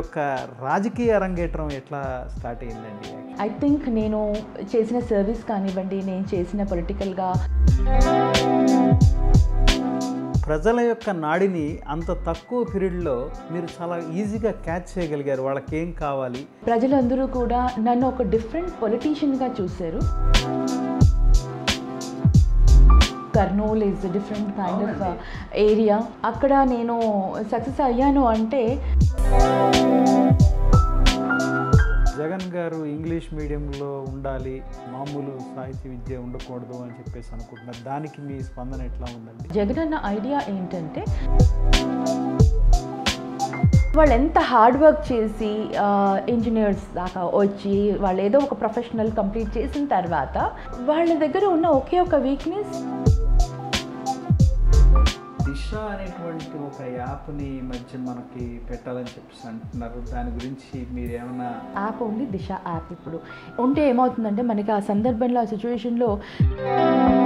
యొక్క రాజకీయ అరంగేట్రం ఎట్లా స్టార్ట్ అయిందండి ఐ థింక్ నేను చేసిన సర్వీస్ కానివ్వండి నేను చేసిన పొలిటికల్గా ప్రజల యొక్క నాడిని అంత తక్కువ పీరియడ్లో మీరు చాలా ఈజీగా క్యాచ్ చేయగలిగారు వాళ్ళకి ఏం కావాలి ప్రజలందరూ కూడా నన్ను ఒక డిఫరెంట్ పొలిటీషియన్గా చూశారు Kurnool is different kind of area అక్కడ నేను సక్సెస్ అయ్యాను అంటే జగన్ గారు ఇంగ్లీష్ మీడియంలో ఉండాలి మామూలు సాహిత్య విద్య ఉండకూడదు అని చెప్పేసి అనుకుంటున్నారు దానికి మీ స్పందన ఎట్లా ఉందండి జగన్ అన్న ఐడియా ఏంటంటే వాళ్ళు ఎంత హార్డ్ వర్క్ చేసి ఇంజనీర్స్ దాకా వచ్చి వాళ్ళు ఏదో ఒక ప్రొఫెషనల్ కంప్లీట్ చేసిన తర్వాత వాళ్ళ దగ్గర ఉన్న ఒకే ఒక వీక్నెస్ దిశ అనేటువంటి ఒక యాప్ని ఈ మధ్య మనకి పెట్టాలని చెప్పేసి అంటున్నారు దాని గురించి మీరు ఏమైనా యాప్ ఉంది దిశ యాప్ ఇప్పుడు ఉంటే ఏమవుతుందంటే మనకి ఆ సందర్భంలో ఆ సిచ్యువేషన్లో